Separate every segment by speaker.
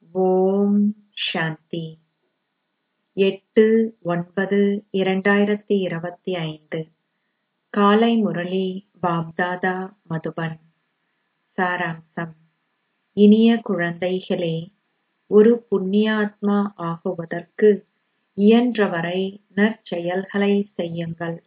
Speaker 1: ஓம் சாந்தி எட்டு ஒன்பது இரண்டாயிரத்தி இருபத்தி ஐந்து காலை முரளி பாப்தாதா மதுபன் சாராம்சம் இனிய குழந்தைகளே ஒரு புண்ணியாத்மா ஆகுவதற்கு இயன்றவரை நற்செயல்களை செய்யுங்கள்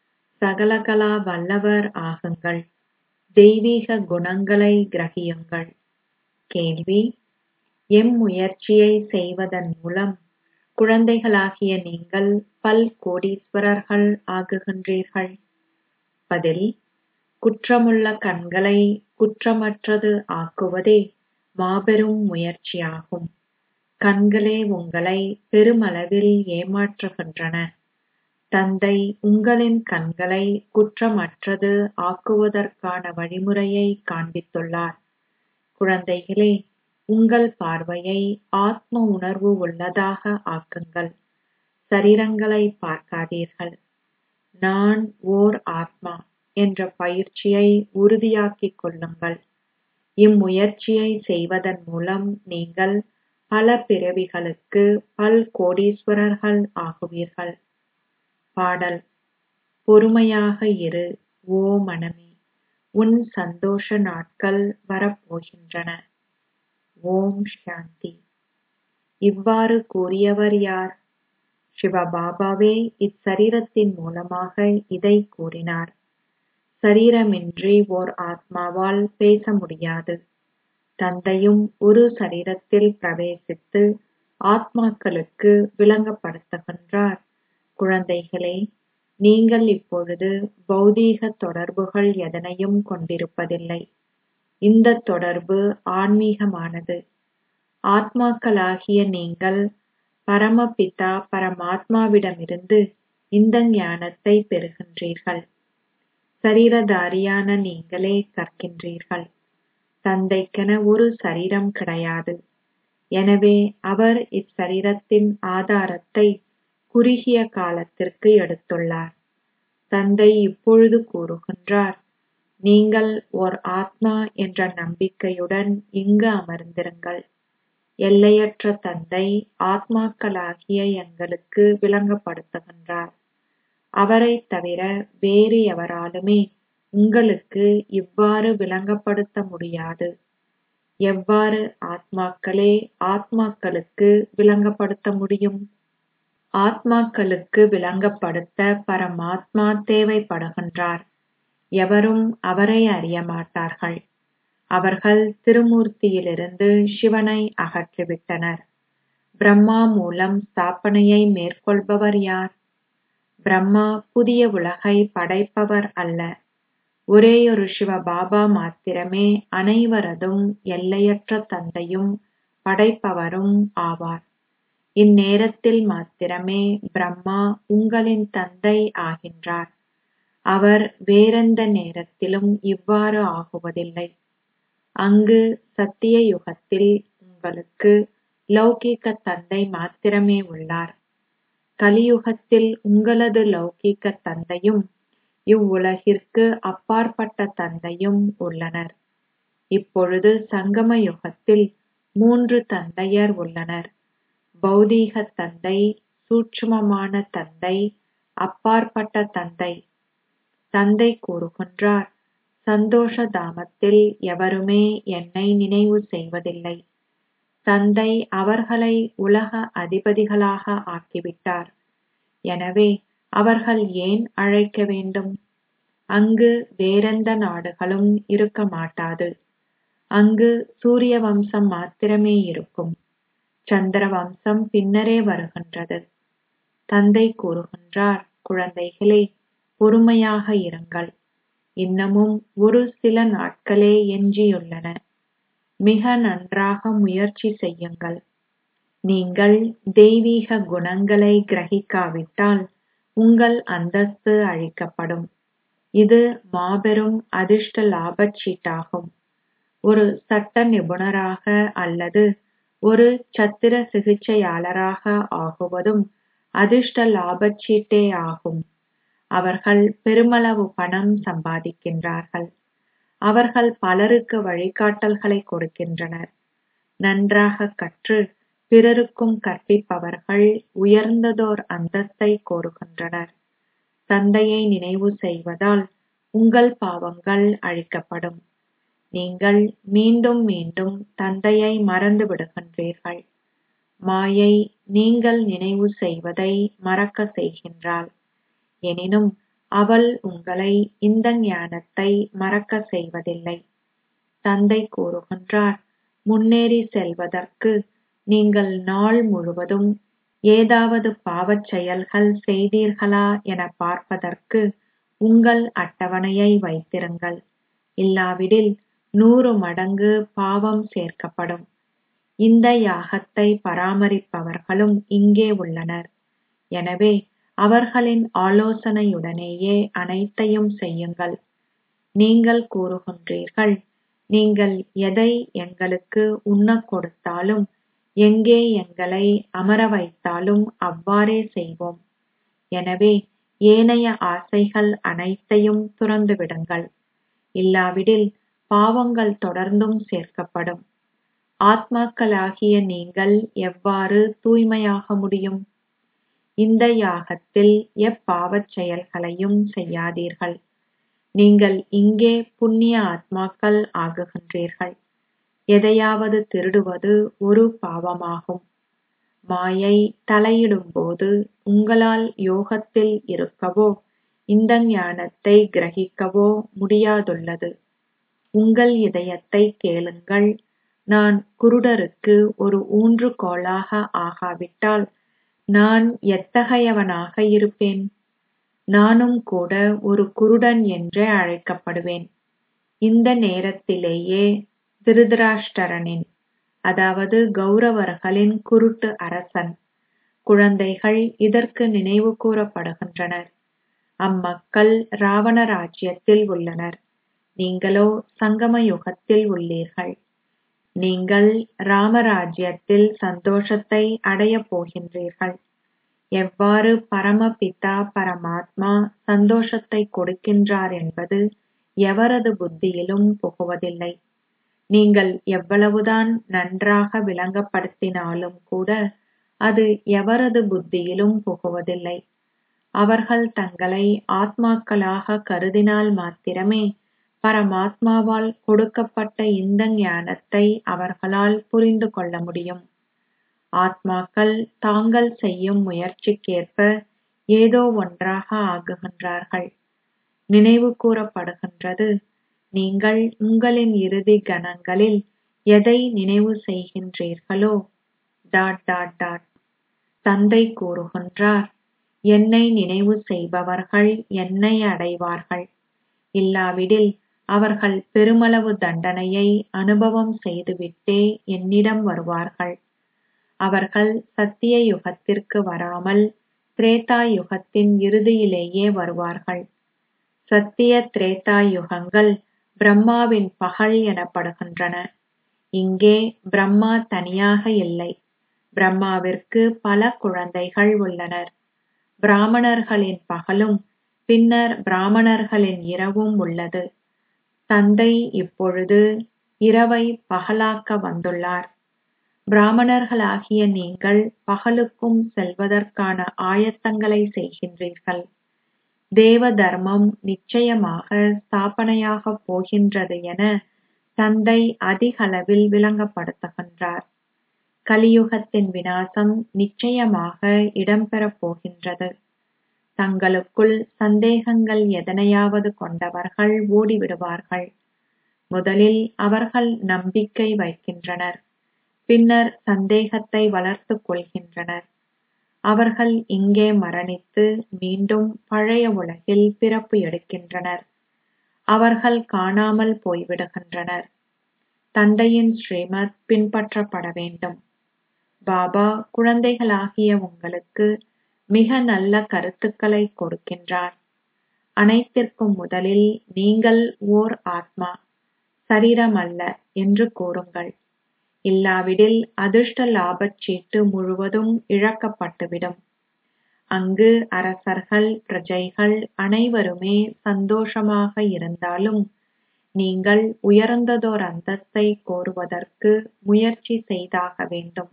Speaker 1: சகலகலா வல்லவர் ஆகுங்கள் தெய்வீக குணங்களை கிரகியுங்கள் கேள்வி எம்முயற்சியை செய்வதன் மூலம் குழந்தைகளாகிய நீங்கள் பல்கோடீஸ்வரர்கள் ஆகுகின்றீர்கள் பதில் குற்றமுள்ள கண்களை குற்றமற்றது ஆக்குவதே மாபெரும் முயற்சியாகும் கண்களே உங்களை பெருமளவில் ஏமாற்றுகின்றன தந்தை உங்களின் கண்களை குற்றமற்றது ஆக்குவதற்கான வழிமுறையை காண்பித்துள்ளார் குழந்தைகளே உங்கள் பார்வையை ஆத்ம உணர்வு உள்ளதாக ஆக்குங்கள் சரீரங்களை பார்க்காதீர்கள் நான் ஓர் ஆத்மா என்ற பயிற்சியை உறுதியாக்கிக் கொள்ளுங்கள் இம்முயற்சியை செய்வதன் மூலம் நீங்கள் பல பிறவிகளுக்கு பல்கோடீஸ்வரர்கள் ஆகுவீர்கள் பாடல் பொறுமையாக இரு ஓ மனமே உன் சந்தோஷ நாட்கள் வரப்போகின்றன ஓம் சாந்தி இவ்வாறு கூறியவர் யார் சிவபாபாவே இச்சரீரத்தின் மூலமாக இதை கூறினார் சரீரமின்றி ஓர் ஆத்மாவால் பேச முடியாது தந்தையும் ஒரு சரீரத்தில் பிரவேசித்து ஆத்மாக்களுக்கு விளங்கப்படுத்துகின்றார் குழந்தைகளே நீங்கள் இப்பொழுது பௌதீக தொடர்புகள் எதனையும் கொண்டிருப்பதில்லை இந்த தொடர்பு ஆன்மீகமானது ஆத்மாக்களாகிய நீங்கள் பரமபிதா பரமாத்மாவிடமிருந்து இந்த ஞானத்தை பெறுகின்றீர்கள் சரீரதாரியான நீங்களே கற்கின்றீர்கள் தந்தைக்கென ஒரு சரீரம் கிடையாது எனவே அவர் இச்சரீரத்தின் ஆதாரத்தை குறுகிய காலத்திற்கு எடுத்துள்ளார் தந்தை இப்பொழுது கூறுகின்றார் நீங்கள் ஓர் ஆத்மா என்ற நம்பிக்கையுடன் இங்கு அமர்ந்திருங்கள் எல்லையற்ற தந்தை ஆத்மாக்களாகிய எங்களுக்கு விளங்கப்படுத்துகின்றார் அவரைத் தவிர வேறு எவராலுமே உங்களுக்கு இவ்வாறு விளங்கப்படுத்த முடியாது எவ்வாறு ஆத்மாக்களே ஆத்மாக்களுக்கு விளங்கப்படுத்த முடியும் ஆத்மாக்களுக்கு விளங்கப்படுத்த பரமாத்மா தேவைப்படுகின்றார் எவரும் அவரை அறிய மாட்டார்கள் அவர்கள் திருமூர்த்தியிலிருந்து சிவனை அகற்றிவிட்டனர் பிரம்மா மூலம் ஸ்தாபனையை மேற்கொள்பவர் யார் பிரம்மா புதிய உலகை படைப்பவர் அல்ல ஒரேயொரு சிவபாபா மாத்திரமே அனைவரதும் எல்லையற்ற தந்தையும் படைப்பவரும் ஆவார் இந்நேரத்தில் மாத்திரமே பிரம்மா உங்களின் தந்தை ஆகின்றார் அவர் வேறெந்த நேரத்திலும் இவ்வாறு ஆகுவதில்லை அங்கு சத்திய யுகத்தில் உங்களுக்கு லௌகீக தந்தை மாத்திரமே உள்ளார் கலியுகத்தில் உங்களது லௌகீக தந்தையும் இவ்வுலகிற்கு அப்பாற்பட்ட தந்தையும் உள்ளனர் இப்பொழுது சங்கம யுகத்தில் மூன்று தந்தையர் உள்ளனர் பௌதீக தந்தை சூட்சுமமான தந்தை அப்பாற்பட்ட தந்தை தந்தை கூறுகின்றார் சந்தோஷ தாமத்தில் எவருமே என்னை நினைவு செய்வதில்லை தந்தை அவர்களை உலக அதிபதிகளாக ஆக்கிவிட்டார் எனவே அவர்கள் ஏன் அழைக்க வேண்டும் அங்கு வேறெந்த நாடுகளும் இருக்க மாட்டாது அங்கு சூரிய வம்சம் மாத்திரமே இருக்கும் சந்திர வம்சம் பின்னரே வருகின்றது தந்தை கூறுகின்றார் குழந்தைகளே பொறுமையாக இருங்கள் இன்னமும் ஒரு சில நாட்களே எஞ்சியுள்ளன மிக நன்றாக முயற்சி செய்யுங்கள் நீங்கள் தெய்வீக குணங்களை கிரகிக்காவிட்டால் உங்கள் அந்தஸ்து அழிக்கப்படும் இது மாபெரும் அதிர்ஷ்ட லாபச் சீட்டாகும் ஒரு சட்ட நிபுணராக அல்லது ஒரு சத்திர சிகிச்சையாளராக ஆகுவதும் அதிர்ஷ்ட லாபச் சீட்டே ஆகும் அவர்கள் பெருமளவு பணம் சம்பாதிக்கின்றார்கள் அவர்கள் பலருக்கு வழிகாட்டல்களை கொடுக்கின்றனர் நன்றாக கற்று பிறருக்கும் கற்பிப்பவர்கள் உயர்ந்ததோர் அந்தஸ்தை கோருகின்றனர் தந்தையை நினைவு செய்வதால் உங்கள் பாவங்கள் அழிக்கப்படும் நீங்கள் மீண்டும் மீண்டும் தந்தையை மறந்து விடுகின்றீர்கள் மாயை நீங்கள் நினைவு செய்வதை மறக்க செய்கின்றாள் எனினும் அவள் உங்களை இந்த ஞானத்தை மறக்க செய்வதில்லை தந்தை கூறுகின்றார் முன்னேறி செல்வதற்கு நீங்கள் நாள் முழுவதும் ஏதாவது பாவச் செயல்கள் செய்தீர்களா என பார்ப்பதற்கு உங்கள் அட்டவணையை வைத்திருங்கள் இல்லாவிடில் நூறு மடங்கு பாவம் சேர்க்கப்படும் இந்த யாகத்தை பராமரிப்பவர்களும் இங்கே உள்ளனர் எனவே அவர்களின் ஆலோசனையுடனேயே அனைத்தையும் செய்யுங்கள் நீங்கள் கூறுகின்றீர்கள் நீங்கள் எதை எங்களுக்கு உண்ணக் கொடுத்தாலும் எங்கே எங்களை அமர வைத்தாலும் அவ்வாறே செய்வோம் எனவே ஏனைய ஆசைகள் அனைத்தையும் துறந்து விடுங்கள் இல்லாவிடில் பாவங்கள் தொடர்ந்தும் சேர்க்கப்படும் ஆத்மாக்களாகிய நீங்கள் எவ்வாறு தூய்மையாக முடியும் இந்த யாகத்தில் எப்பாவச் செயல்களையும் செய்யாதீர்கள் நீங்கள் இங்கே புண்ணிய ஆத்மாக்கள் ஆகுகின்றீர்கள் எதையாவது திருடுவது ஒரு பாவமாகும் மாயை தலையிடும்போது உங்களால் யோகத்தில் இருக்கவோ இந்த ஞானத்தை கிரகிக்கவோ முடியாதுள்ளது உங்கள் இதயத்தை கேளுங்கள் நான் குருடருக்கு ஒரு ஊன்றுகோலாக ஆகாவிட்டால் நான் எத்தகையவனாக இருப்பேன் நானும் கூட ஒரு குருடன் என்றே அழைக்கப்படுவேன் இந்த நேரத்திலேயே திருதராஷ்டிரனின் அதாவது கௌரவர்களின் குருட்டு அரசன் குழந்தைகள் இதற்கு நினைவு கூறப்படுகின்றனர் அம்மக்கள் ராவண ராஜ்யத்தில் உள்ளனர் நீங்களோ சங்கம யுகத்தில் உள்ளீர்கள் நீங்கள் ராமராஜ்யத்தில் சந்தோஷத்தை அடையப் போகின்றீர்கள் எவ்வாறு பரமபிதா பரமாத்மா சந்தோஷத்தை கொடுக்கின்றார் என்பது எவரது புத்தியிலும் புகுவதில்லை நீங்கள் எவ்வளவுதான் நன்றாக விளங்கப்படுத்தினாலும் கூட அது எவரது புத்தியிலும் புகுவதில்லை அவர்கள் தங்களை ஆத்மாக்களாக கருதினால் மாத்திரமே பரமாத்மாவால் கொடுக்கப்பட்ட இந்த ஞானத்தை அவர்களால் புரிந்து கொள்ள முடியும் ஆத்மாக்கள் தாங்கள் செய்யும் முயற்சிக்கேற்ப ஏதோ ஒன்றாக ஆகுகின்றார்கள் நினைவு கூறப்படுகின்றது நீங்கள் உங்களின் இறுதி கணங்களில் எதை நினைவு செய்கின்றீர்களோ டாட் டாட் டாட் தந்தை கூறுகின்றார் என்னை நினைவு செய்பவர்கள் என்னை அடைவார்கள் இல்லாவிடில் அவர்கள் பெருமளவு தண்டனையை அனுபவம் செய்துவிட்டே என்னிடம் வருவார்கள் அவர்கள் சத்திய யுகத்திற்கு வராமல் திரேதா யுகத்தின் இறுதியிலேயே வருவார்கள் சத்திய திரேதா யுகங்கள் பிரம்மாவின் பகல் எனப்படுகின்றன இங்கே பிரம்மா தனியாக இல்லை பிரம்மாவிற்கு பல குழந்தைகள் உள்ளனர் பிராமணர்களின் பகலும் பின்னர் பிராமணர்களின் இரவும் உள்ளது தந்தை இப்பொழுது இரவை பகலாக்க வந்துள்ளார் பிராமணர்களாகிய நீங்கள் பகலுக்கும் செல்வதற்கான ஆயத்தங்களை செய்கின்றீர்கள் தேவ தர்மம் நிச்சயமாக ஸ்தாபனையாகப் போகின்றது என தந்தை அதிகளவில் விளங்கப்படுத்துகின்றார் கலியுகத்தின் விநாசம் நிச்சயமாக இடம்பெறப் போகின்றது தங்களுக்குள் சந்தேகங்கள் எதனையாவது கொண்டவர்கள் ஓடிவிடுவார்கள் முதலில் அவர்கள் நம்பிக்கை வைக்கின்றனர் பின்னர் சந்தேகத்தை வளர்த்துக் கொள்கின்றனர் அவர்கள் இங்கே மரணித்து மீண்டும் பழைய உலகில் பிறப்பு எடுக்கின்றனர் அவர்கள் காணாமல் போய்விடுகின்றனர் தந்தையின் ஸ்ரீமத் பின்பற்றப்பட வேண்டும் பாபா குழந்தைகளாகிய உங்களுக்கு மிக நல்ல கருத்துக்களை கொடுக்கின்றார் அனைத்திற்கும் முதலில் நீங்கள் ஓர் ஆத்மா சரீரம் அல்ல என்று கூறுங்கள் இல்லாவிடில் அதிர்ஷ்ட லாபச் சீட்டு முழுவதும் இழக்கப்பட்டுவிடும் அங்கு அரசர்கள் பிரஜைகள் அனைவருமே சந்தோஷமாக இருந்தாலும் நீங்கள் உயர்ந்ததோர் அந்தஸ்தை கோருவதற்கு முயற்சி செய்தாக வேண்டும்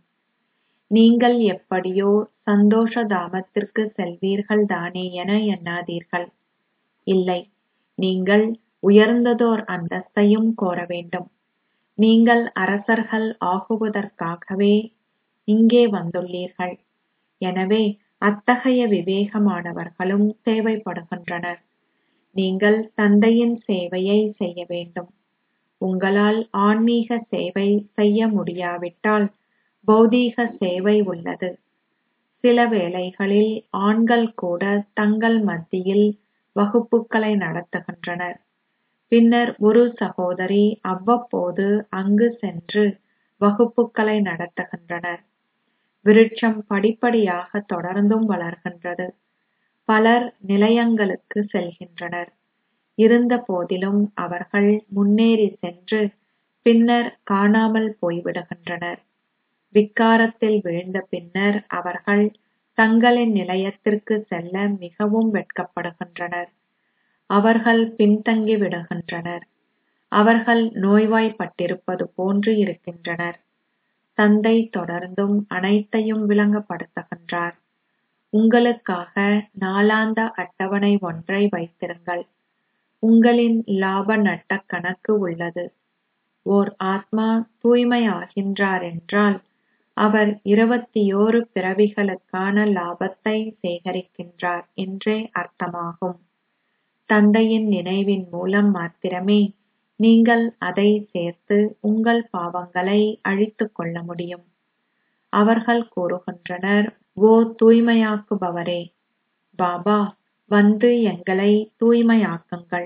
Speaker 1: நீங்கள் எப்படியோ சந்தோஷ தாமத்திற்கு செல்வீர்கள் தானே என எண்ணாதீர்கள் இல்லை நீங்கள் உயர்ந்ததோர் அந்தஸ்தையும் கோர வேண்டும் நீங்கள் அரசர்கள் ஆகுவதற்காகவே இங்கே வந்துள்ளீர்கள் எனவே அத்தகைய விவேகமானவர்களும் தேவைப்படுகின்றனர் நீங்கள் தந்தையின் சேவையை செய்ய வேண்டும் உங்களால் ஆன்மீக சேவை செய்ய முடியாவிட்டால் பௌதீக சேவை உள்ளது சில வேளைகளில் ஆண்கள் கூட தங்கள் மத்தியில் வகுப்புகளை நடத்துகின்றனர் பின்னர் ஒரு சகோதரி அவ்வப்போது அங்கு சென்று வகுப்புகளை நடத்துகின்றனர் விருட்சம் படிப்படியாக தொடர்ந்தும் வளர்கின்றது பலர் நிலையங்களுக்கு செல்கின்றனர் இருந்த போதிலும் அவர்கள் முன்னேறி சென்று பின்னர் காணாமல் போய்விடுகின்றனர் விக்காரத்தில் விழுந்த பின்னர் அவர்கள் தங்களின் நிலையத்திற்கு செல்ல மிகவும் வெட்கப்படுகின்றனர் அவர்கள் பின்தங்கி விடுகின்றனர் அவர்கள் நோய்வாய்ப்பட்டிருப்பது போன்று இருக்கின்றனர் தந்தை தொடர்ந்தும் அனைத்தையும் விளங்கப்படுத்துகின்றார் உங்களுக்காக நாளாந்த அட்டவணை ஒன்றை வைத்திருங்கள் உங்களின் லாப நட்ட கணக்கு உள்ளது ஓர் ஆத்மா தூய்மையாகின்றார் என்றால் அவர் இருபத்தியோரு பிறவிகளுக்கான லாபத்தை சேகரிக்கின்றார் என்றே அர்த்தமாகும் தந்தையின் நினைவின் மூலம் மாத்திரமே நீங்கள் அதை சேர்த்து உங்கள் பாவங்களை அழித்துக் கொள்ள முடியும் அவர்கள் கூறுகின்றனர் ஓ தூய்மையாக்குபவரே பாபா வந்து எங்களை தூய்மையாக்குங்கள்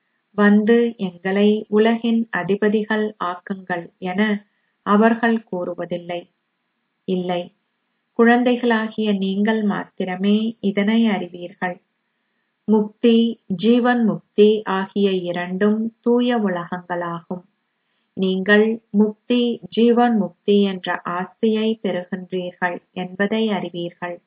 Speaker 1: வந்து எங்களை உலகின் அதிபதிகள் ஆக்குங்கள் என அவர்கள் கூறுவதில்லை இல்லை குழந்தைகளாகிய நீங்கள் மாத்திரமே இதனை அறிவீர்கள் முக்தி ஜீவன் முக்தி ஆகிய இரண்டும் தூய உலகங்களாகும் நீங்கள் முக்தி ஜீவன் முக்தி என்ற ஆஸ்தியை பெறுகின்றீர்கள் என்பதை அறிவீர்கள்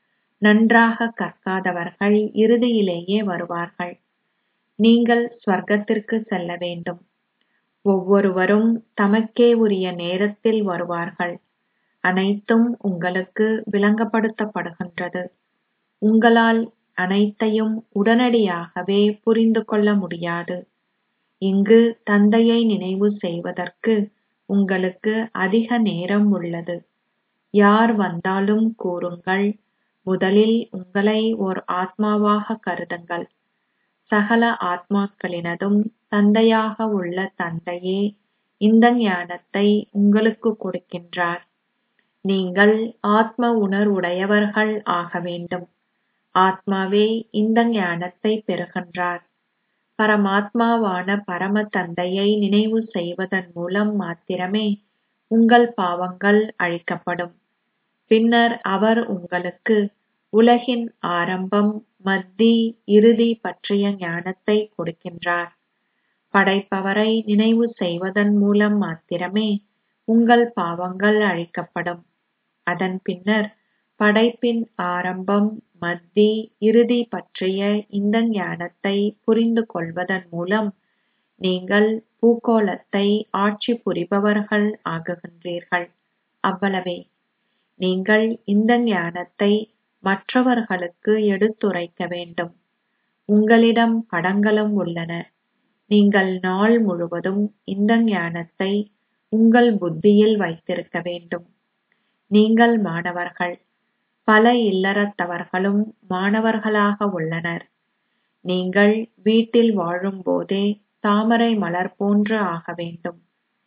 Speaker 1: நன்றாக கற்காதவர்கள் இறுதியிலேயே வருவார்கள் நீங்கள் ஸ்வர்க்கத்திற்கு செல்ல வேண்டும் ஒவ்வொருவரும் தமக்கே உரிய நேரத்தில் வருவார்கள் அனைத்தும் உங்களுக்கு விளங்கப்படுத்தப்படுகின்றது உங்களால் அனைத்தையும் உடனடியாகவே புரிந்து கொள்ள முடியாது இங்கு தந்தையை நினைவு செய்வதற்கு உங்களுக்கு அதிக நேரம் உள்ளது யார் வந்தாலும் கூறுங்கள் முதலில் உங்களை ஓர் ஆத்மாவாக கருதுங்கள் சகல ஆத்மாக்களினதும் தந்தையாக உள்ள தந்தையே இந்த ஞானத்தை உங்களுக்கு கொடுக்கின்றார் நீங்கள் ஆத்ம உணர்வுடையவர்கள் ஆக வேண்டும் ஆத்மாவே இந்த ஞானத்தை பெறுகின்றார் பரமாத்மாவான பரம தந்தையை நினைவு செய்வதன் மூலம் மாத்திரமே உங்கள் பாவங்கள் அழிக்கப்படும் பின்னர் அவர் உங்களுக்கு உலகின் ஆரம்பம் மத்தி இறுதி பற்றிய ஞானத்தை கொடுக்கின்றார் படைப்பவரை நினைவு செய்வதன் மூலம் மாத்திரமே உங்கள் பாவங்கள் அழிக்கப்படும் அதன் பின்னர் படைப்பின் ஆரம்பம் மத்தி இறுதி பற்றிய இந்த ஞானத்தை புரிந்து கொள்வதன் மூலம் நீங்கள் பூகோளத்தை ஆட்சி புரிபவர்கள் ஆகுகின்றீர்கள் அவ்வளவே நீங்கள் இந்த ஞானத்தை மற்றவர்களுக்கு எடுத்துரைக்க வேண்டும் உங்களிடம் படங்களும் உள்ளன நீங்கள் நாள் முழுவதும் இந்த ஞானத்தை உங்கள் புத்தியில் வைத்திருக்க வேண்டும் நீங்கள் மாணவர்கள் பல இல்லறத்தவர்களும் மாணவர்களாக உள்ளனர் நீங்கள் வீட்டில் வாழும்போதே தாமரை மலர் போன்று ஆக வேண்டும்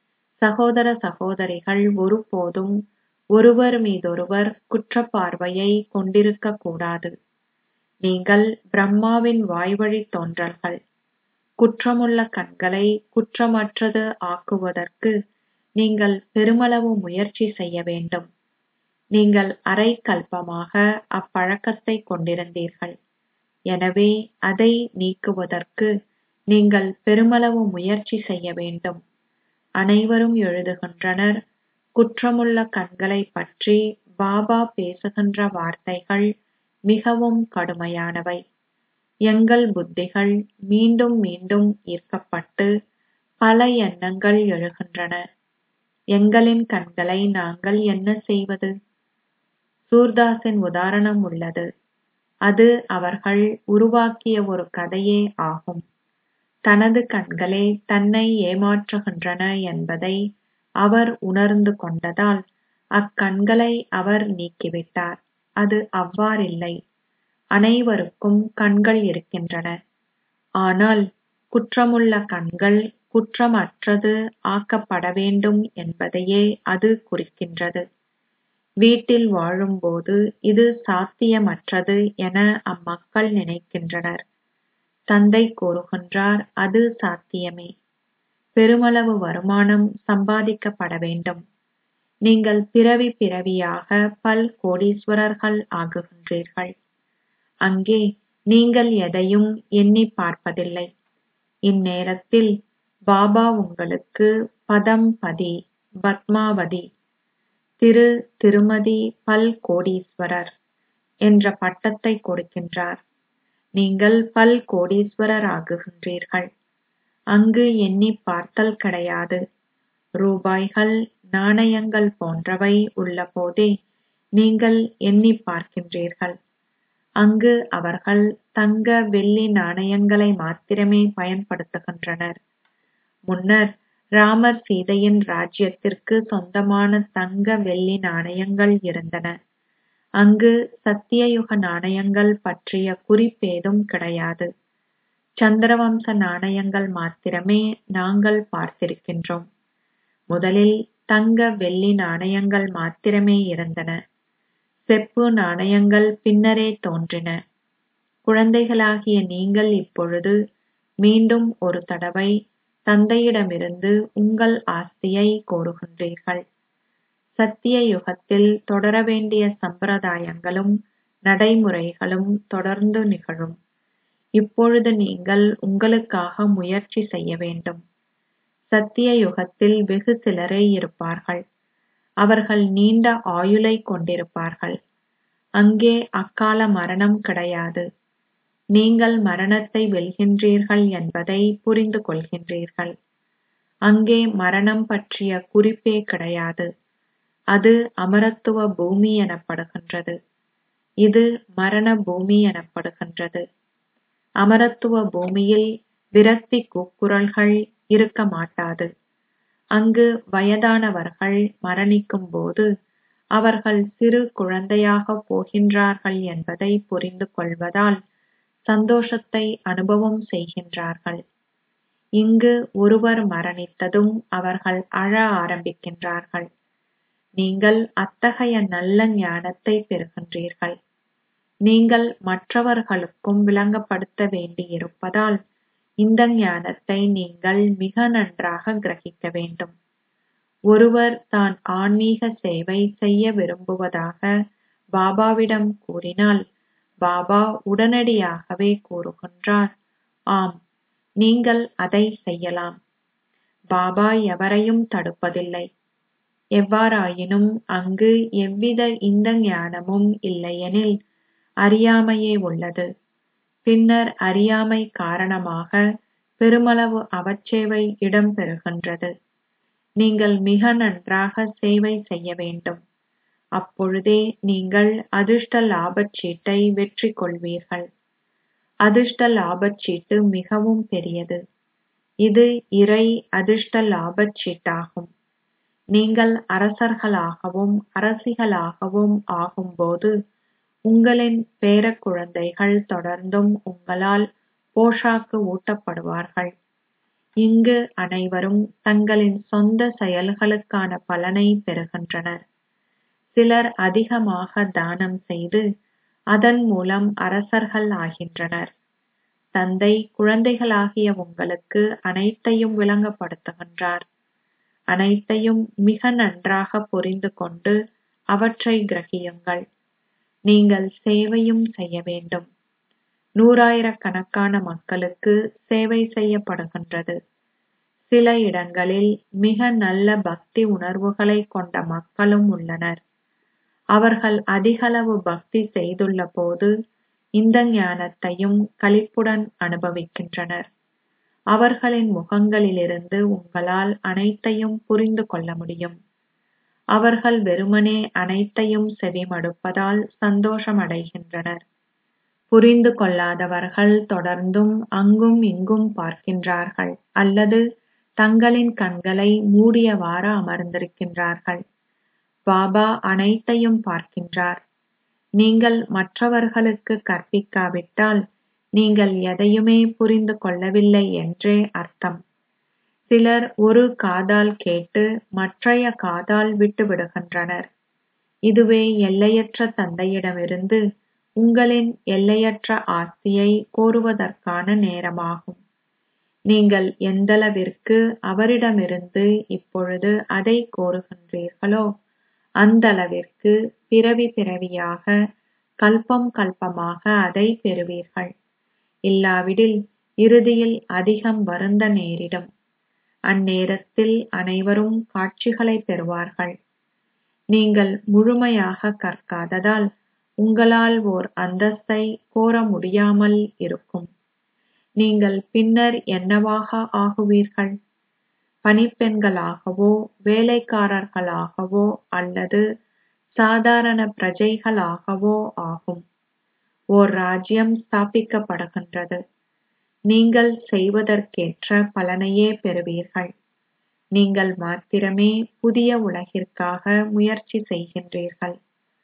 Speaker 1: சகோதர சகோதரிகள் ஒருபோதும் ஒருவர் மீதொருவர் குற்றப்பார்வையை கொண்டிருக்க கூடாது நீங்கள் பிரம்மாவின் வாய்வழி தோன்றல்கள் குற்றமுள்ள கண்களை குற்றமற்றது ஆக்குவதற்கு நீங்கள் பெருமளவு முயற்சி செய்ய வேண்டும் நீங்கள் அரை கல்பமாக அப்பழக்கத்தை கொண்டிருந்தீர்கள் எனவே அதை நீக்குவதற்கு நீங்கள் பெருமளவு முயற்சி செய்ய வேண்டும் அனைவரும் எழுதுகின்றனர் குற்றமுள்ள கண்களை பற்றி பாபா பேசுகின்ற வார்த்தைகள் மிகவும் கடுமையானவை எங்கள் புத்திகள் மீண்டும் மீண்டும் ஈர்க்கப்பட்டு பல எண்ணங்கள் எழுகின்றன எங்களின் கண்களை நாங்கள் என்ன செய்வது சூர்தாஸின் உதாரணம் உள்ளது அது அவர்கள் உருவாக்கிய ஒரு கதையே ஆகும் தனது கண்களே தன்னை ஏமாற்றுகின்றன என்பதை அவர் உணர்ந்து கொண்டதால் அக்கண்களை அவர் நீக்கிவிட்டார் அது அவ்வாறில்லை அனைவருக்கும் கண்கள் இருக்கின்றன ஆனால் குற்றமுள்ள கண்கள் குற்றமற்றது ஆக்கப்பட வேண்டும் என்பதையே அது குறிக்கின்றது வீட்டில் வாழும்போது இது சாத்தியமற்றது என அம்மக்கள் நினைக்கின்றனர் தந்தை கூறுகின்றார் அது சாத்தியமே பெருமளவு வருமானம் சம்பாதிக்கப்பட வேண்டும் நீங்கள் பிறவி பிறவியாக பல் கோடீஸ்வரர்கள் ஆகுகின்றீர்கள் அங்கே நீங்கள் எதையும் எண்ணி பார்ப்பதில்லை இந்நேரத்தில் பாபா உங்களுக்கு பதம் பதி பத்மாவதி திரு திருமதி பல் கோடீஸ்வரர் என்ற பட்டத்தை கொடுக்கின்றார் நீங்கள் பல் கோடீஸ்வரர் ஆகுகின்றீர்கள் அங்கு எண்ணி பார்த்தல் கிடையாது ரூபாய்கள் நாணயங்கள் போன்றவை உள்ளபோதே நீங்கள் எண்ணி பார்க்கின்றீர்கள் அங்கு அவர்கள் தங்க வெள்ளி நாணயங்களை மாத்திரமே பயன்படுத்துகின்றனர் முன்னர் ராமர் சீதையின் ராஜ்யத்திற்கு சொந்தமான தங்க வெள்ளி நாணயங்கள் இருந்தன அங்கு சத்தியயுக நாணயங்கள் பற்றிய குறிப்பேதும் கிடையாது சந்திரவம்ச நாணயங்கள் மாத்திரமே நாங்கள் பார்த்திருக்கின்றோம் முதலில் தங்க வெள்ளி நாணயங்கள் மாத்திரமே இருந்தன செப்பு நாணயங்கள் பின்னரே தோன்றின குழந்தைகளாகிய நீங்கள் இப்பொழுது மீண்டும் ஒரு தடவை தந்தையிடமிருந்து உங்கள் ஆஸ்தியை கோருகின்றீர்கள் சத்திய யுகத்தில் தொடர வேண்டிய சம்பிரதாயங்களும் நடைமுறைகளும் தொடர்ந்து நிகழும் இப்பொழுது நீங்கள் உங்களுக்காக முயற்சி செய்ய வேண்டும் சத்திய யுகத்தில் வெகு சிலரே இருப்பார்கள் அவர்கள் நீண்ட ஆயுளை கொண்டிருப்பார்கள் அங்கே அக்கால மரணம் கிடையாது நீங்கள் மரணத்தை வெல்கின்றீர்கள் என்பதை புரிந்து கொள்கின்றீர்கள் அங்கே மரணம் பற்றிய குறிப்பே கிடையாது அது அமரத்துவ பூமி எனப்படுகின்றது இது மரண பூமி எனப்படுகின்றது அமரத்துவ பூமியில் விரக்தி கூக்குரல்கள் இருக்க மாட்டாது அங்கு வயதானவர்கள் மரணிக்கும் போது அவர்கள் சிறு குழந்தையாக போகின்றார்கள் என்பதை புரிந்து கொள்வதால் சந்தோஷத்தை அனுபவம் செய்கின்றார்கள் இங்கு ஒருவர் மரணித்ததும் அவர்கள் அழ ஆரம்பிக்கின்றார்கள் நீங்கள் அத்தகைய நல்ல ஞானத்தை பெறுகின்றீர்கள் நீங்கள் மற்றவர்களுக்கும் விளங்கப்படுத்த வேண்டியிருப்பதால் இந்த ஞானத்தை நீங்கள் மிக நன்றாக கிரகிக்க வேண்டும் ஒருவர் தான் ஆன்மீக சேவை செய்ய விரும்புவதாக பாபாவிடம் கூறினால் பாபா உடனடியாகவே கூறுகின்றார் ஆம் நீங்கள் அதை செய்யலாம் பாபா எவரையும் தடுப்பதில்லை எவ்வாறாயினும் அங்கு எவ்வித இந்த ஞானமும் இல்லையெனில் அறியாமையே உள்ளது பின்னர் அறியாமை காரணமாக பெருமளவு அவச்சேவை இடம்பெறுகின்றது நீங்கள் மிக நன்றாக சேவை செய்ய வேண்டும் அப்பொழுதே நீங்கள் அதிர்ஷ்ட லாபச் சீட்டை வெற்றி கொள்வீர்கள் அதிர்ஷ்ட லாபச் சீட்டு மிகவும் பெரியது இது இறை அதிர்ஷ்ட லாபச் சீட்டாகும் நீங்கள் அரசர்களாகவும் அரசிகளாகவும் ஆகும்போது உங்களின் பேரக்குழந்தைகள் தொடர்ந்தும் உங்களால் போஷாக்கு ஊட்டப்படுவார்கள் இங்கு அனைவரும் தங்களின் சொந்த செயல்களுக்கான பலனை பெறுகின்றனர் சிலர் அதிகமாக தானம் செய்து அதன் மூலம் அரசர்கள் ஆகின்றனர் தந்தை குழந்தைகளாகிய உங்களுக்கு அனைத்தையும் விளங்கப்படுத்துகின்றார் அனைத்தையும் மிக நன்றாக புரிந்து கொண்டு அவற்றை கிரகியுங்கள் நீங்கள் சேவையும் செய்ய வேண்டும் நூறாயிரக்கணக்கான மக்களுக்கு சேவை செய்யப்படுகின்றது சில இடங்களில் மிக நல்ல பக்தி உணர்வுகளை கொண்ட மக்களும் உள்ளனர் அவர்கள் அதிகளவு பக்தி செய்துள்ள போது இந்த ஞானத்தையும் களிப்புடன் அனுபவிக்கின்றனர் அவர்களின் முகங்களிலிருந்து உங்களால் அனைத்தையும் புரிந்து கொள்ள முடியும் அவர்கள் வெறுமனே அனைத்தையும் செவிமடுப்பதால் சந்தோஷமடைகின்றனர் புரிந்து கொள்ளாதவர்கள் தொடர்ந்தும் அங்கும் இங்கும் பார்க்கின்றார்கள் அல்லது தங்களின் கண்களை மூடியவாறு அமர்ந்திருக்கின்றார்கள் பாபா அனைத்தையும் பார்க்கின்றார் நீங்கள் மற்றவர்களுக்கு கற்பிக்காவிட்டால் நீங்கள் எதையுமே புரிந்து கொள்ளவில்லை என்றே அர்த்தம் சிலர் ஒரு காதால் கேட்டு மற்றைய காதால் விட்டுவிடுகின்றனர் இதுவே எல்லையற்ற தந்தையிடமிருந்து உங்களின் எல்லையற்ற ஆஸ்தியை கோருவதற்கான நேரமாகும் நீங்கள் எந்தளவிற்கு அவரிடமிருந்து இப்பொழுது அதை கோருகின்றீர்களோ அந்தளவிற்கு பிறவி பிறவியாக கல்பம் கல்பமாக அதை பெறுவீர்கள் இல்லாவிடில் இறுதியில் அதிகம் வருந்த நேரிடும் அந்நேரத்தில் அனைவரும் காட்சிகளை பெறுவார்கள் நீங்கள் முழுமையாக கற்காததால் உங்களால் ஓர் அந்தஸ்தை கோர முடியாமல் இருக்கும் நீங்கள் பின்னர் என்னவாக ஆகுவீர்கள் பணிப்பெண்களாகவோ வேலைக்காரர்களாகவோ அல்லது சாதாரண பிரஜைகளாகவோ ஆகும் ஓர் ராஜ்யம் ஸ்தாபிக்கப்படுகின்றது நீங்கள் செய்வதற்கேற்ற பலனையே பெறுவீர்கள் நீங்கள் மாத்திரமே புதிய உலகிற்காக முயற்சி செய்கின்றீர்கள்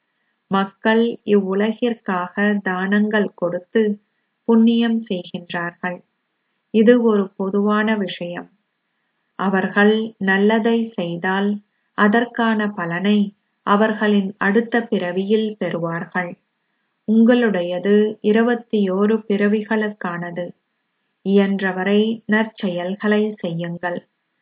Speaker 1: மக்கள் இவ்வுலகிற்காக தானங்கள் கொடுத்து புண்ணியம் செய்கின்றார்கள் இது ஒரு பொதுவான விஷயம் அவர்கள் நல்லதை செய்தால் அதற்கான பலனை அவர்களின் அடுத்த பிறவியில் பெறுவார்கள் உங்களுடையது இருபத்தியோரு பிறவிகளுக்கானது இயன்றவரை நற்செயல்களை செய்யுங்கள்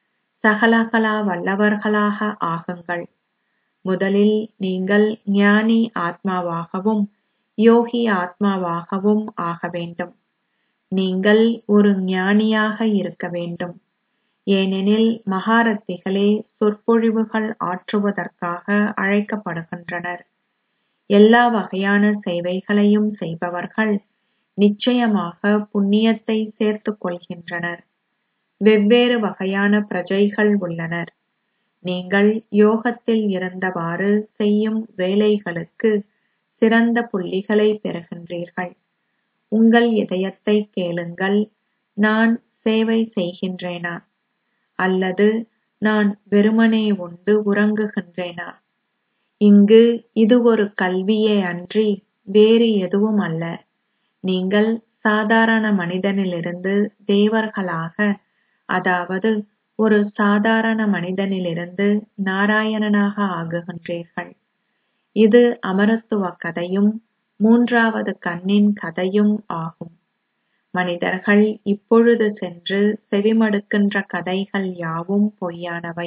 Speaker 1: சகலகலா வல்லவர்களாக ஆகுங்கள் முதலில் நீங்கள் ஞானி ஆத்மாவாகவும் யோகி ஆத்மாவாகவும் ஆக வேண்டும் நீங்கள் ஒரு ஞானியாக இருக்க வேண்டும் ஏனெனில் மகாரத்திகளே சொற்பொழிவுகள் ஆற்றுவதற்காக அழைக்கப்படுகின்றனர் எல்லா வகையான சேவைகளையும் செய்பவர்கள் நிச்சயமாக புண்ணியத்தை சேர்த்துக் கொள்கின்றனர் வெவ்வேறு வகையான பிரஜைகள் உள்ளனர் நீங்கள் யோகத்தில் இருந்தவாறு செய்யும் வேலைகளுக்கு சிறந்த புள்ளிகளை பெறுகின்றீர்கள் உங்கள் இதயத்தை கேளுங்கள் நான் சேவை செய்கின்றேனா அல்லது நான் வெறுமனே உண்டு உறங்குகின்றேனா இங்கு இது ஒரு கல்வியே அன்றி வேறு எதுவும் அல்ல நீங்கள் சாதாரண மனிதனிலிருந்து தேவர்களாக அதாவது ஒரு சாதாரண மனிதனிலிருந்து நாராயணனாக ஆகுகின்றீர்கள் இது அமரத்துவ கதையும் மூன்றாவது கண்ணின் கதையும் ஆகும் மனிதர்கள் இப்பொழுது சென்று செவிமடுக்கின்ற கதைகள் யாவும் பொய்யானவை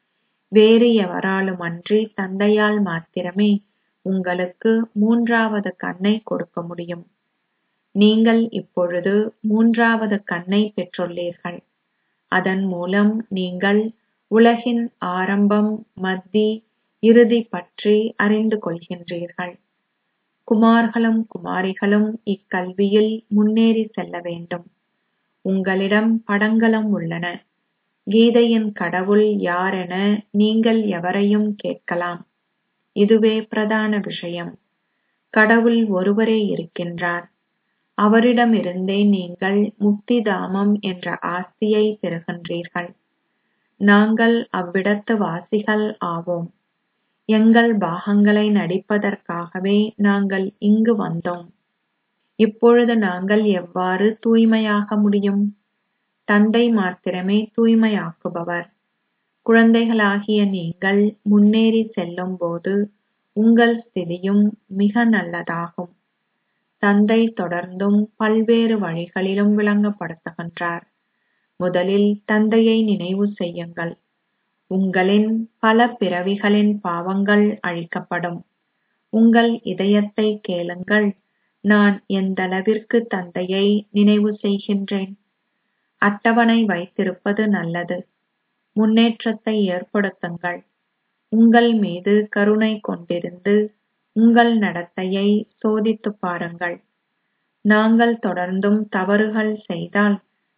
Speaker 1: வேறு எவராலுமன்றி தந்தையால் மாத்திரமே உங்களுக்கு மூன்றாவது கண்ணை கொடுக்க முடியும் நீங்கள் இப்பொழுது மூன்றாவது கண்ணை பெற்றுள்ளீர்கள் அதன் மூலம் நீங்கள் உலகின் ஆரம்பம் மத்தி இறுதி பற்றி அறிந்து கொள்கின்றீர்கள் குமார்களும் குமாரிகளும் இக்கல்வியில் முன்னேறி செல்ல வேண்டும் உங்களிடம் படங்களும் உள்ளன கீதையின் கடவுள் யாரென நீங்கள் எவரையும் கேட்கலாம் இதுவே பிரதான விஷயம் கடவுள் ஒருவரே இருக்கின்றார் அவரிடமிருந்தே நீங்கள் முக்திதாமம் என்ற ஆஸ்தியை பெறுகின்றீர்கள் நாங்கள் அவ்விடத்து வாசிகள் ஆவோம் எங்கள் பாகங்களை நடிப்பதற்காகவே நாங்கள் இங்கு வந்தோம் இப்பொழுது நாங்கள் எவ்வாறு தூய்மையாக முடியும் தந்தை மாத்திரமே தூய்மையாக்குபவர் குழந்தைகளாகிய நீங்கள் முன்னேறி செல்லும் போது உங்கள் ஸ்திதியும் மிக நல்லதாகும் தந்தை தொடர்ந்தும் பல்வேறு வழிகளிலும் விளங்கப்படுத்துகின்றார் முதலில் தந்தையை நினைவு செய்யுங்கள் உங்களின் பல பிறவிகளின் பாவங்கள் அழிக்கப்படும் உங்கள் இதயத்தை கேளுங்கள் நான் எந்தளவிற்கு தந்தையை நினைவு செய்கின்றேன் அட்டவணை வைத்திருப்பது நல்லது முன்னேற்றத்தை ஏற்படுத்துங்கள் உங்கள் மீது கருணை கொண்டிருந்து உங்கள் நடத்தையை சோதித்துப் பாருங்கள் நாங்கள் தொடர்ந்தும் தவறுகள் செய்தால்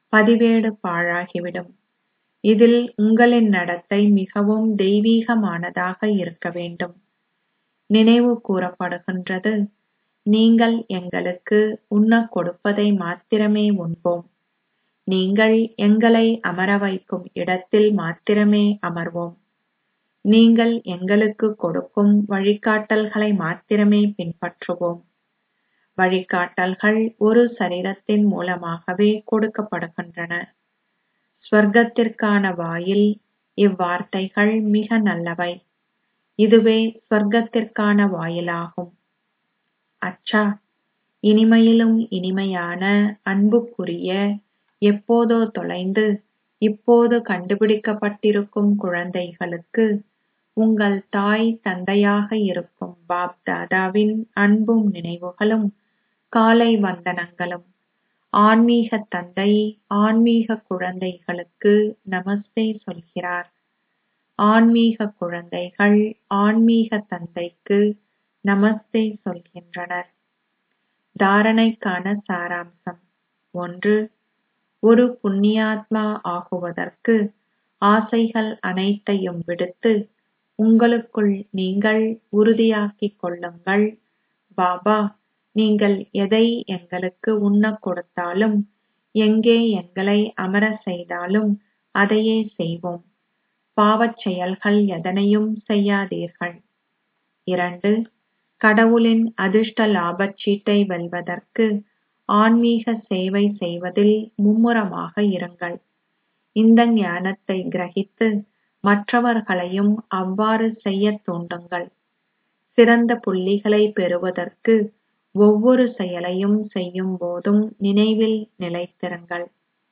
Speaker 1: பதிவேடு பாழாகிவிடும் இதில் உங்களின் நடத்தை மிகவும் தெய்வீகமானதாக இருக்க வேண்டும் நினைவு கூறப்படுகின்றது நீங்கள் எங்களுக்கு உண்ணக் கொடுப்பதை மாத்திரமே உண்போம் நீங்கள் எங்களை அமர வைக்கும் இடத்தில் மாத்திரமே அமர்வோம் நீங்கள் எங்களுக்கு கொடுக்கும் வழிகாட்டல்களை மாத்திரமே பின்பற்றுவோம் வழிகாட்டல்கள் ஒரு சரீரத்தின் மூலமாகவே கொடுக்கப்படுகின்றன ஸ்வர்க்கத்திற்கான வாயில் இவ்வார்த்தைகள் மிக நல்லவை இதுவே ஸ்வர்க்கத்திற்கான வாயிலாகும் அச்சா இனிமையிலும் இனிமையான அன்புக்குரிய எப்போதோ தொலைந்து இப்போது கண்டுபிடிக்கப்பட்டிருக்கும் குழந்தைகளுக்கு உங்கள் தாய் தந்தையாக இருக்கும் பாப் தாதாவின் அன்பும் நினைவுகளும் காலை வந்தனங்களும் ஆன்மீக தந்தை ஆன்மீக குழந்தைகளுக்கு நமஸ்தே சொல்கிறார் ஆன்மீக குழந்தைகள் ஆன்மீக தந்தைக்கு நமஸ்தே சொல்கின்றனர் தாரணைக்கான சாராம்சம் ஒன்று ஒரு புண்ணியாத்மா ஆகுவதற்கு ஆசைகள் அனைத்தையும் விடுத்து உங்களுக்குள் நீங்கள் உறுதியாக்கிக் கொள்ளுங்கள் பாபா நீங்கள் எதை எங்களுக்கு உண்ணக் கொடுத்தாலும் எங்கே எங்களை அமர செய்தாலும் அதையே செய்வோம் பாவச் செயல்கள் எதனையும் செய்யாதீர்கள் இரண்டு கடவுளின் அதிர்ஷ்ட லாபச் சீட்டை வெல்வதற்கு ஆன்மீக சேவை செய்வதில் மும்முரமாக இருங்கள் இந்த ஞானத்தை கிரகித்து மற்றவர்களையும் அவ்வாறு செய்யத் தூண்டுங்கள் சிறந்த புள்ளிகளை பெறுவதற்கு ஒவ்வொரு செயலையும் செய்யும் போதும் நினைவில் நிலைத்திருங்கள்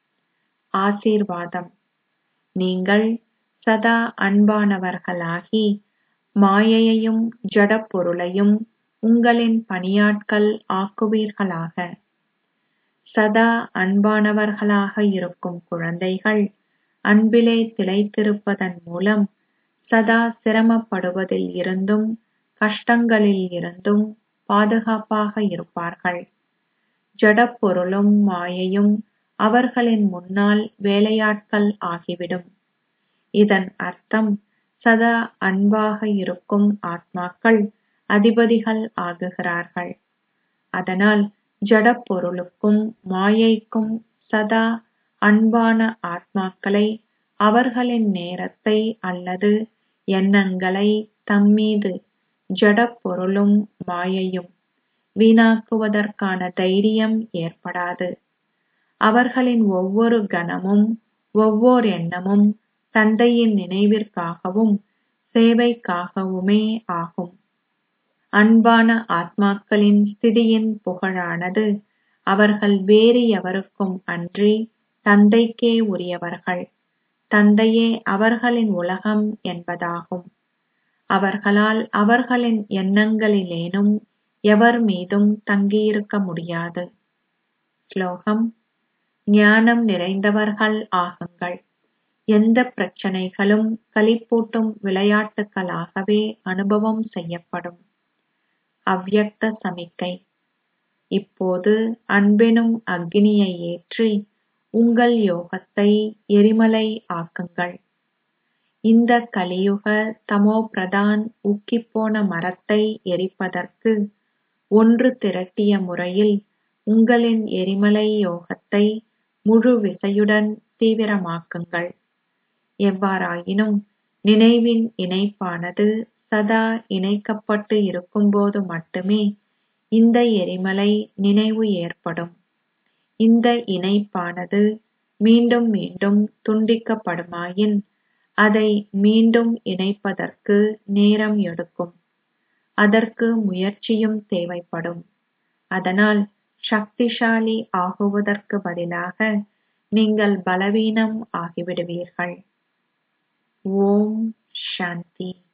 Speaker 1: ஆசீர்வாதம் நீங்கள் சதா அன்பானவர்களாகி மாயையையும் ஜடப் பொருளையும் உங்களின் பணியாட்கள் ஆக்குவீர்களாக சதா அன்பானவர்களாக இருக்கும் குழந்தைகள் அன்பிலே திளைத்திருப்பதன் மூலம் சதா சிரமப்படுவதில் இருந்தும் கஷ்டங்களில் இருந்தும் பாதுகாப்பாக இருப்பார்கள் ஜடப் பொருளும் மாயையும் அவர்களின் முன்னால் வேலையாட்கள் ஆகிவிடும் இதன் அர்த்தம் சதா அன்பாக இருக்கும் ஆத்மாக்கள் அதிபதிகள் ஆகுகிறார்கள் அதனால் ஜடப் பொருளுக்கும் மாயைக்கும் சதா அன்பான ஆத்மாக்களை அவர்களின் நேரத்தை அல்லது எண்ணங்களை தம்மீது ஜடப் பொருளும் மாயையும் வீணாக்குவதற்கான தைரியம் ஏற்படாது அவர்களின் ஒவ்வொரு கணமும் ஒவ்வொர் எண்ணமும் தந்தையின் நினைவிற்காகவும் சேவைக்காகவுமே ஆகும் அன்பான ஆத்மாக்களின் ஸ்திதியின் புகழானது அவர்கள் வேறு எவருக்கும் அன்றி தந்தைக்கே உரியவர்கள் தந்தையே அவர்களின் உலகம் என்பதாகும் அவர்களால் அவர்களின் எண்ணங்களிலேனும் எவர் மீதும் தங்கியிருக்க முடியாது ஸ்லோகம் ஞானம் நிறைந்தவர்கள் ஆகுங்கள் எந்த பிரச்சனைகளும் களிப்பூட்டும் விளையாட்டுகளாகவே அனுபவம் செய்யப்படும் அவ்யக்த சமிக்கை இப்போது அன்பெனும் அக்னியை ஏற்றி உங்கள் யோகத்தை எரிமலை ஆக்குங்கள் இந்த கலியுக தமோ பிரதான் உக்கிப்போன மரத்தை எரிப்பதற்கு ஒன்று திரட்டிய முறையில் உங்களின் எரிமலை யோகத்தை முழு விசையுடன் தீவிரமாக்குங்கள் எவ்வாறாயினும் நினைவின் இணைப்பானது சதா இணைக்கப்பட்டு இருக்கும்போது மட்டுமே இந்த எரிமலை நினைவு ஏற்படும் இந்த இணைப்பானது மீண்டும் மீண்டும் துண்டிக்கப்படுமாயின் அதை மீண்டும் இணைப்பதற்கு நேரம் எடுக்கும் அதற்கு முயற்சியும் தேவைப்படும் அதனால் சக்திசாலி ஆகுவதற்கு பதிலாக நீங்கள் பலவீனம் ஆகிவிடுவீர்கள் ஓம் சாந்தி